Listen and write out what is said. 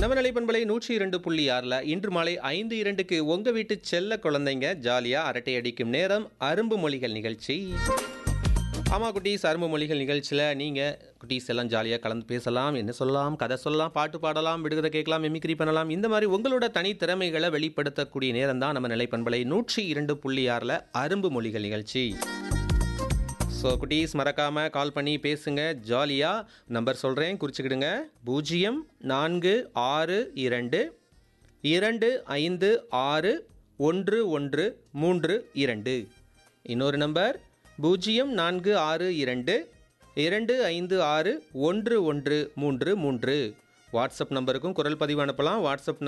நவநிலை பண்பலை நூற்றி இரண்டு புள்ளி ஆறில் இன்று மாலை ஐந்து இரண்டுக்கு உங்கள் வீட்டு செல்ல குழந்தைங்க ஜாலியாக அரட்டை அடிக்கும் நேரம் அரும்பு மொழிகள் நிகழ்ச்சி ஆமாம் குட்டீஸ் அரும்பு மொழிகள் நிகழ்ச்சியில் நீங்கள் குட்டீஸ் எல்லாம் ஜாலியாக கலந்து பேசலாம் என்ன சொல்லலாம் கதை சொல்லலாம் பாட்டு பாடலாம் விடுகதை கேட்கலாம் மிமிக்ரி பண்ணலாம் இந்த மாதிரி உங்களோட தனி திறமைகளை வெளிப்படுத்தக்கூடிய நேரம் தான் நம்ம நிலைப்பண்பலை நூற்றி இரண்டு புள்ளி ஆறில் அரும்பு மொழிகள் நிகழ்ச்சி ஸோ குட்டீஸ் மறக்காமல் கால் பண்ணி பேசுங்க ஜாலியாக நம்பர் சொல்கிறேன் குறிச்சிக்கிடுங்க பூஜ்ஜியம் நான்கு ஆறு இரண்டு இரண்டு ஐந்து ஆறு ஒன்று ஒன்று மூன்று இரண்டு இன்னொரு நம்பர் பூஜ்ஜியம் நான்கு ஆறு இரண்டு இரண்டு ஐந்து ஆறு ஒன்று ஒன்று மூன்று மூன்று வாட்ஸ்அப் நம்பருக்கும் குரல் பதிவு அனுப்பலாம் வாட்ஸ்அப்